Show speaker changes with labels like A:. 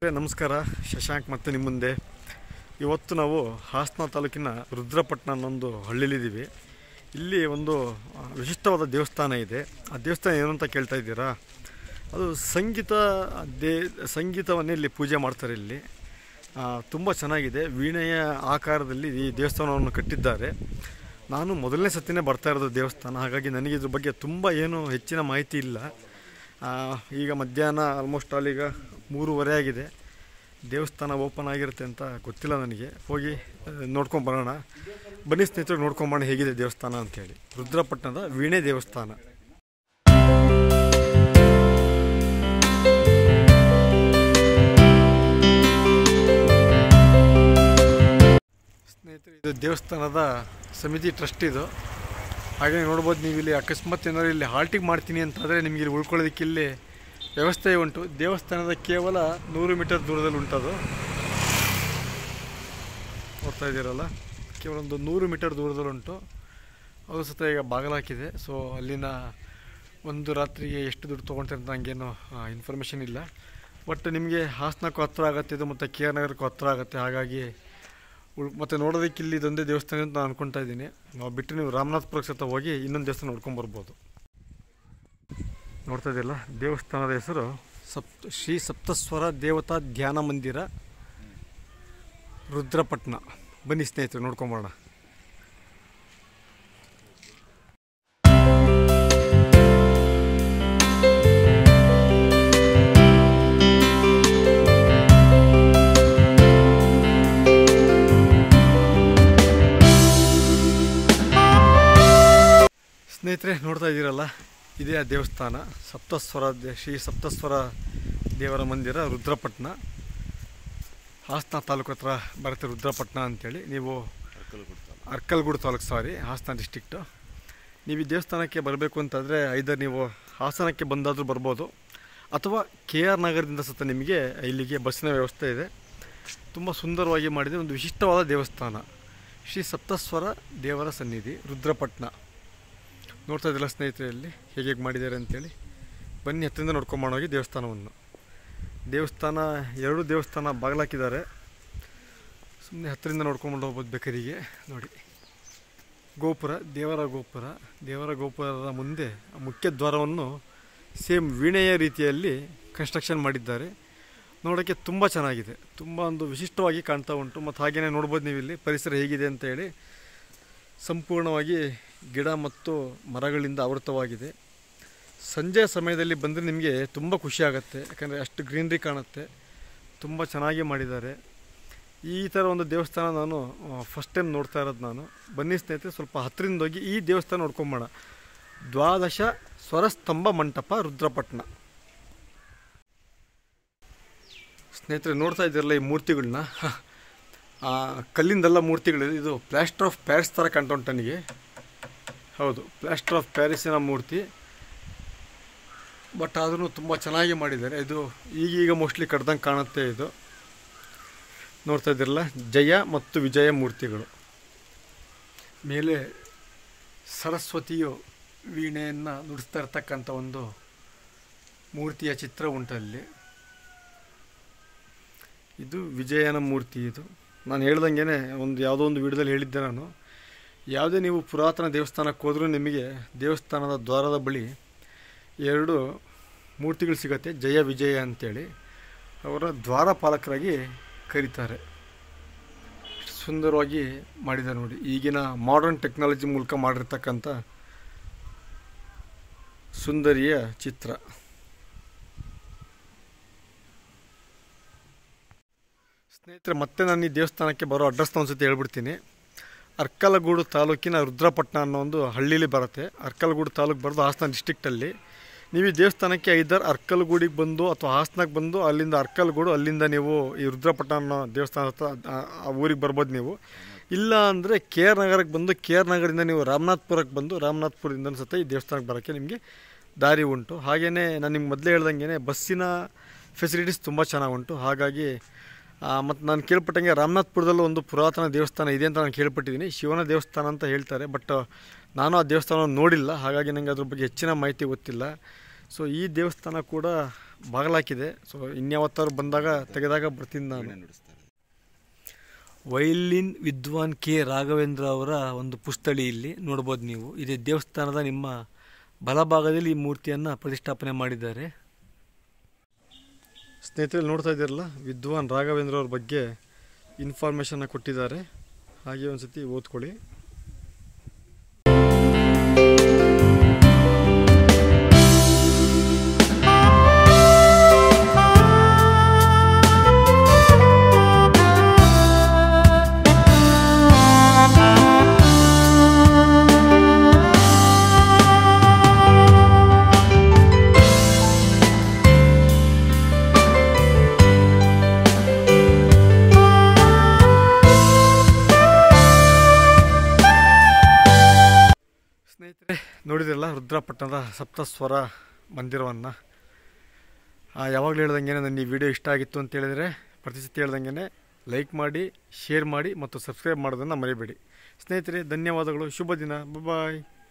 A: ನಮಸ್ಕಾರ ಶಶಾಂಕ್ ಮತ್ತು ನಿಮ್ಮ ಮುಂದೆ ಇವತ್ತು ನಾವು ಹಾಸನ ತಾಲೂಕಿನ ರುದ್ರಪಟ್ಟಣ ಅನ್ನೊಂದು ಹಳ್ಳಿಲಿದ್ದೀವಿ ಇಲ್ಲಿ ಒಂದು ಆ, ವಿಶಿಷ್ಟವಾದ ದೇವಸ್ಥಾನ ಇದೆ ಆ ದೇವಸ್ಥಾನ ಏನು ಅಂತ ಕೇಳ್ತಾ ಇದ್ದೀರಾ ಅದು ಸಂಗೀತ ದೇ ಸಂಗೀತವನ್ನೇ ಇಲ್ಲಿ ಪೂಜೆ ಮಾಡ್ತಾರೆ ಇಲ್ಲಿ ತುಂಬ ಚೆನ್ನಾಗಿದೆ ವೀಣೆಯ ಆಕಾರದಲ್ಲಿ ಈ ದೇವಸ್ಥಾನವನ್ನು ಕಟ್ಟಿದ್ದಾರೆ ನಾನು ಮೊದಲನೇ ಸತಿನೇ ಬರ್ತಾ ಇರೋದು ದೇವಸ್ಥಾನ ಹಾಗಾಗಿ ನನಗೆ ಇದ್ರ ಬಗ್ಗೆ ತುಂಬ ಏನು ಹೆಚ್ಚಿನ ಮಾಹಿತಿ ಇಲ್ಲ ಆ, ಈಗ ಮಧ್ಯಾಹ್ನ ಆಲ್ಮೋಸ್ಟ್ ಆಲ್ ಈಗ ಮೂರುವರೆ ಆಗಿದೆ ದೇವಸ್ಥಾನ ಓಪನ್ ಆಗಿರುತ್ತೆ ಅಂತ ಗೊತ್ತಿಲ್ಲ ನನಗೆ ಹೋಗಿ ನೋಡ್ಕೊಂಡು ಬರೋಣ ಬನ್ನಿ ಸ್ನೇಹಿತರು ನೋಡ್ಕೊಂಬರೋಣ ಹೇಗಿದೆ ದೇವಸ್ಥಾನ ಅಂತೇಳಿ ರುದ್ರಪಟ್ಟಣದ ವೀಣೆ ದೇವಸ್ಥಾನ ಸ್ನೇಹಿತರೆ ಇದು ದೇವಸ್ಥಾನದ ಸಮಿತಿ ಟ್ರಸ್ಟ್ ಇದು ಹಾಗೆ ನೋಡ್ಬೋದು ನೀವು ಇಲ್ಲಿ ಅಕಸ್ಮಾತ್ ಏನಾದ್ರು ಇಲ್ಲಿ ಹಾಲ್ಟಿಗೆ ಮಾಡ್ತೀನಿ ಅಂತಂದರೆ ನಿಮಗೆ ಇಲ್ಲಿ ಉಳ್ಕೊಳ್ಳೋದಕ್ಕೆ ಇಲ್ಲಿ ವ್ಯವಸ್ಥೆ ಉಂಟು ದೇವಸ್ಥಾನದ ಕೇವಲ ನೂರು ಮೀಟರ್ ದೂರದಲ್ಲಿ ಉಂಟದು ನೋಡ್ತಾ ಇದ್ದೀರಲ್ಲ ಕೇವಲ ಒಂದು ನೂರು ಮೀಟರ್ ದೂರದಲ್ಲಿ ಉಂಟು ಅದು ಸತ ಈಗ ಬಾಗಿಲಾಕಿದೆ ಸೊ ಅಲ್ಲಿನ ಒಂದು ರಾತ್ರಿಗೆ ಎಷ್ಟು ದುಡ್ಡು ತೊಗೊಳ್ತಾರೆ ಅಂತ ನನಗೇನು ಇನ್ಫಾರ್ಮೇಷನ್ ಇಲ್ಲ ಬಟ್ ನಿಮಗೆ ಹಾಸನಕ್ಕೂ ಹತ್ತಿರ ಆಗುತ್ತೆ ಇದು ಮತ್ತು ಕೆ ಆರ್ ನಗರಕ್ಕೂ ಹತ್ತಿರ ಆಗುತ್ತೆ ಹಾಗಾಗಿ ಉಳ್ ಮತ್ತು ನೋಡೋದಕ್ಕೆ ಇಲ್ಲಿ ಇದೊಂದೇ ದೇವಸ್ಥಾನ ಅಂತ ನಾನು ಅನ್ಕೊತಾ ಇದ್ದೀನಿ ನಾವು ಬಿಟ್ಟು ನೀವು ರಾಮನಾಥ್ಪುರಕ್ಕೆ ಸತ ಹೋಗಿ ಇನ್ನೊಂದು ದೇವಸ್ಥಾನ ನೋಡ್ಕೊಂಡು ಬರ್ಬೋದು ನೋಡ್ತಾ ಇದೆಯಲ್ಲ ದೇವಸ್ಥಾನದ ಹೆಸರು ಸಪ್ತ ಶ್ರೀ ಸಪ್ತಸ್ವರ ದೇವತಾ ಧ್ಯಾನ ಮಂದಿರ ರುದ್ರಪಟ್ನ ಬನ್ನಿ ಸ್ನೇಹಿತರು ನೋಡ್ಕೊಂಬರೋಣ ಸ್ನೇಹಿತರೆ ನೋಡ್ತಾ ಇದ್ದೀರಲ್ಲ ಇದೇ ಆ ದೇವಸ್ಥಾನ ಸಪ್ತಸ್ವರ ದೇ- ಶ್ರೀ ಸಪ್ತಸ್ವರ ದೇವರ ಮಂದಿರ ರುದ್ರಪಟ್ನ ಹಾಸನ ತಾಲೂಕು ಹತ್ರ ಬರುತ್ತೆ ರುದ್ರಪಟ್ನ ಅಂತೇಳಿ ನೀವು ಅರ್ಕಲ್ಗೂಡು ತಾಲೂಕು ಸಾರಿ ಹಾಸನ ಡಿಸ್ಟಿಕ್ಟು ನೀವು ಈ ದೇವಸ್ಥಾನಕ್ಕೆ ಬರಬೇಕು ಅಂತಂದರೆ ಐದರ್ ನೀವು ಹಾಸನಕ್ಕೆ ಬಂದಾದರೂ ಬರ್ಬೋದು ಅಥವಾ ಕೆ ಆರ್ ನಗರದಿಂದ ಸತ ನಿಮಗೆ ಇಲ್ಲಿಗೆ ಬಸ್ಸಿನ ವ್ಯವಸ್ಥೆ ಇದೆ ತುಂಬ ಸುಂದರವಾಗಿ ಮಾಡಿದೆ ಒಂದು ವಿಶಿಷ್ಟವಾದ ದೇವಸ್ಥಾನ ಶ್ರೀ ಸಪ್ತಸ್ವರ ದೇವರ ಸನ್ನಿಧಿ ರುದ್ರಪಟ್ನ ನೋಡ್ತಾ ಇದ್ದಿಲ್ಲ ಸ್ನೇಹಿತರಲ್ಲಿ ಹೇಗೆ ಹೇಗೆ ಮಾಡಿದ್ದಾರೆ ಅಂತೇಳಿ ಬನ್ನಿ ಹತ್ತಿರಿಂದ ನೋಡ್ಕೊಂಬರೋಣ ಹೋಗಿ ದೇವಸ್ಥಾನವನ್ನು ದೇವಸ್ಥಾನ ಎರಡು ದೇವಸ್ಥಾನ ಬಾಗಿಲಾಕಿದ್ದಾರೆ ಸುಮ್ಮನೆ ಹತ್ತಿರಿಂದ ನೋಡ್ಕೊಂಡು ಹೋಗ್ಬೋದು ಬೇಕಾರಿಗೆ ನೋಡಿ ಗೋಪುರ ದೇವರ ಗೋಪುರ ದೇವರ ಗೋಪುರದ ಮುಂದೆ ಆ ಮುಖ್ಯ ದ್ವಾರವನ್ನು ಸೇಮ್ ವೀಣೆಯ ರೀತಿಯಲ್ಲಿ ಕನ್ಸ್ಟ್ರಕ್ಷನ್ ಮಾಡಿದ್ದಾರೆ ನೋಡೋಕ್ಕೆ ತುಂಬ ಚೆನ್ನಾಗಿದೆ ತುಂಬ ಒಂದು ವಿಶಿಷ್ಟವಾಗಿ ಕಾಣ್ತಾ ಉಂಟು ಮತ್ತು ಹಾಗೆಯೇ ನೋಡ್ಬೋದು ನೀವು ಇಲ್ಲಿ ಪರಿಸರ ಹೇಗಿದೆ ಅಂತ ಹೇಳಿ ಸಂಪೂರ್ಣವಾಗಿ ಗಿಡ ಮತ್ತು ಮರಗಳಿಂದ ಆವೃತವಾಗಿದೆ ಸಂಜೆ ಸಮಯದಲ್ಲಿ ಬಂದರೆ ನಿಮಗೆ ತುಂಬ ಖುಷಿ ಆಗುತ್ತೆ ಯಾಕಂದರೆ ಅಷ್ಟು ಗ್ರೀನ್ರಿ ಕಾಣುತ್ತೆ ತುಂಬ ಚೆನ್ನಾಗಿ ಮಾಡಿದ್ದಾರೆ ಈ ಥರ ಒಂದು ದೇವಸ್ಥಾನ ನಾನು ಫಸ್ಟ್ ಟೈಮ್ ನೋಡ್ತಾ ಇರೋದು ನಾನು ಬನ್ನಿ ಸ್ನೇಹಿತರೆ ಸ್ವಲ್ಪ ಹತ್ತಿರದಿಂದ ಹೋಗಿ ಈ ದೇವಸ್ಥಾನ ನೋಡ್ಕೊಂಬೋಣ ದ್ವಾದಶ ಸ್ವರಸ್ತಂಭ ಮಂಟಪ ರುದ್ರಪಟ್ನ ಸ್ನೇಹಿತರೆ ನೋಡ್ತಾ ಇದ್ದೀರಲ್ಲ ಈ ಮೂರ್ತಿಗಳನ್ನ ಆ, ಕಲ್ಲಿಂದೆಲ್ಲ ಮೂರ್ತಿಗಳಿದೆ ಇದು ಪ್ಲಾಸ್ಟರ್ ಆಫ್ ಪ್ಯಾರಿಸ್ ಥರ ಕಾಣ್ತಾ ಉಂಟು ನನಗೆ ಹೌದು ಪ್ಲಾಸ್ಟರ್ ಆಫ್ ಪ್ಯಾರಿಸಿನ ಮೂರ್ತಿ ಬಟ್ ಆದ್ರೂ ತುಂಬ ಚೆನ್ನಾಗಿ ಮಾಡಿದ್ದಾರೆ ಇದು ಈಗೀಗ ಮೋಸ್ಟ್ಲಿ ಕಡ್ದಂಗೆ ಕಾಣುತ್ತೆ ಇದು ನೋಡ್ತಾ ಇದ್ದೀರಲ್ಲ ಜಯ ಮತ್ತು ವಿಜಯ ಮೂರ್ತಿಗಳು ಮೇಲೆ ಸರಸ್ವತಿಯು ವೀಣೆಯನ್ನು ನುಡಿಸ್ತಾ ಇರ್ತಕ್ಕಂಥ ಒಂದು ಮೂರ್ತಿಯ ಚಿತ್ರ ಉಂಟಲ್ಲಿ ಇದು ವಿಜಯನ ಮೂರ್ತಿ ಇದು ನಾನು ಹೇಳ್ದಂಗೆ ಒಂದು ಯಾವುದೋ ಒಂದು ವಿಡಿಯೋದಲ್ಲಿ ಹೇಳಿದ್ದೆ ನಾನು ಯಾವುದೇ ನೀವು ಪುರಾತನ ದೇವಸ್ಥಾನಕ್ಕೆ ಹೋದರೂ ನಿಮಗೆ ದೇವಸ್ಥಾನದ ದ್ವಾರದ ಬಳಿ ಎರಡು ಮೂರ್ತಿಗಳು ಸಿಗತ್ತೆ ಜಯ ವಿಜಯ ಅಂತೇಳಿ ಅವರ ದ್ವಾರಪಾಲಕರಾಗಿ ಕರೀತಾರೆ ಸುಂದರವಾಗಿ ಮಾಡಿದ್ದಾರೆ ನೋಡಿ ಈಗಿನ ಮಾಡರ್ನ್ ಟೆಕ್ನಾಲಜಿ ಮೂಲಕ ಮಾಡಿರ್ತಕ್ಕಂಥ ಸುಂದರಿಯ ಚಿತ್ರ ಸ್ನೇಹಿತರೆ ಮತ್ತೆ ನಾನು ಈ ದೇವಸ್ಥಾನಕ್ಕೆ ಬರೋ ಅಡ್ರೆಸ್ನ ಒಂದ್ಸತಿ ಹೇಳ್ಬಿಡ್ತೀನಿ ಅರ್ಕಲಗೂಡು ತಾಲೂಕಿನ ರುದ್ರಪಟ್ಟಣ ಅನ್ನೋ ಒಂದು ಹಳ್ಳಿಲಿ ಬರುತ್ತೆ ಅರ್ಕಲಗೂಡು ತಾಲೂಕು ಬರೋದು ಹಾಸನ ಡಿಸ್ಟಿಕ್ಟಲ್ಲಿ ನೀವು ಈ ದೇವಸ್ಥಾನಕ್ಕೆ ಐದರ್ ಅರ್ಕಲಗೂಡಿಗೆ ಬಂದು ಅಥವಾ ಹಾಸನಕ್ಕೆ ಬಂದು ಅಲ್ಲಿಂದ ಅರ್ಕಲಗೂಡು ಅಲ್ಲಿಂದ ನೀವು ಈ ರುದ್ರಪಟ್ಟಣ ಅನ್ನೋ ದೇವಸ್ಥಾನ ಹತ್ರ ಆ- ಆ ಊರಿಗೆ ಬರ್ಬೋದು ನೀವು ಇಲ್ಲ ಅಂದರೆ ಕೆ ಆರ್ ನಗರಕ್ಕೆ ಬಂದು ಕೆ ಆರ್ ನಗರದಿಂದ ನೀವು ರಾಮನಾಥ್ಪುರಕ್ಕೆ ಬಂದು ರಾಮನಾಥ್ಪುರದಿಂದ ಸತ ಈ ದೇವಸ್ಥಾನಕ್ಕೆ ಬರೋಕ್ಕೆ ನಿಮಗೆ ದಾರಿ ಉಂಟು ಹಾಗೆಯೇ ನಾನು ನಿಮ್ಗೆ ಮೊದಲೇ ಹೇಳ್ದಂಗೆ ಬಸ್ಸಿನ ಫೆಸಿಲಿಟೀಸ್ ತುಂಬ ಚೆನ್ನಾಗಿ ಉಂಟು ಹಾಗಾಗಿ ಮತ್ತು ನಾನು ಕೇಳ್ಪಟ್ಟಂಗೆ ರಾಮನಾಥ್ಪುರದಲ್ಲೂ ಒಂದು ಪುರಾತನ ದೇವಸ್ಥಾನ ಇದೆ ಅಂತ ನಾನು ಕೇಳ್ಪಟ್ಟಿದ್ದೀನಿ ಶಿವನ ದೇವಸ್ಥಾನ ಅಂತ ಹೇಳ್ತಾರೆ ಬಟ್ ನಾನು ಆ ದೇವಸ್ಥಾನವನ್ನು ನೋಡಿಲ್ಲ ಹಾಗಾಗಿ ನನಗೆ ಅದ್ರ ಬಗ್ಗೆ ಹೆಚ್ಚಿನ ಮಾಹಿತಿ ಗೊತ್ತಿಲ್ಲ ಸೊ ಈ ದೇವಸ್ಥಾನ ಕೂಡ ಬಾಗಲಾಕಿದೆ ಸೊ ಇನ್ಯಾವತ್ತಾರು ಬಂದಾಗ ತೆಗೆದಾಗ ಬರ್ತೀನಿ ನಾನು
B: ನುಡಿಸ್ತಾರೆ
A: ವೈಲಿನ್ ವಿದ್ವಾನ್ ಕೆ ರಾಘವೇಂದ್ರ ಅವರ ಒಂದು ಪುಸ್ತಳಿ ಇಲ್ಲಿ ನೋಡ್ಬೋದು ನೀವು ಇದೇ ದೇವಸ್ಥಾನದ ನಿಮ್ಮ ಬಲಭಾಗದಲ್ಲಿ ಈ ಮೂರ್ತಿಯನ್ನು ಪ್ರತಿಷ್ಠಾಪನೆ ಮಾಡಿದ್ದಾರೆ ಸ್ನೇಹಿತರೆ ನೋಡ್ತಾ ಇದ್ದೀರಲ್ಲ ವಿದ್ವಾನ್ ರಾಘವೇಂದ್ರ ಅವ್ರ ಬಗ್ಗೆ ಇನ್ಫಾರ್ಮೇಷನ್ನ ಕೊಟ್ಟಿದ್ದಾರೆ ಹಾಗೆ ಒಂದು ಸತಿ ಓದ್ಕೊಳ್ಳಿ ಸ್ನೇಹಿತರೆ ನೋಡಿದ್ರಲ್ಲ ರುದ್ರಪಟ್ಟಣದ ಸಪ್ತಸ್ವರ ಮಂದಿರವನ್ನು ಯಾವಾಗಲೂ ಹೇಳ್ದಂಗೆ ನನ್ನ ಈ ವಿಡಿಯೋ ಇಷ್ಟ ಆಗಿತ್ತು ಅಂತ ಹೇಳಿದರೆ ಪ್ರತಿ ಸತಿ ಹೇಳ್ದಂಗೆ ಲೈಕ್ ಮಾಡಿ ಶೇರ್ ಮಾಡಿ ಮತ್ತು ಸಬ್ಸ್ಕ್ರೈಬ್ ಮಾಡೋದನ್ನು ಮರಿಬೇಡಿ ಸ್ನೇಹಿತರೆ ಧನ್ಯವಾದಗಳು ಶುಭ ದಿನ ಬಾಯ್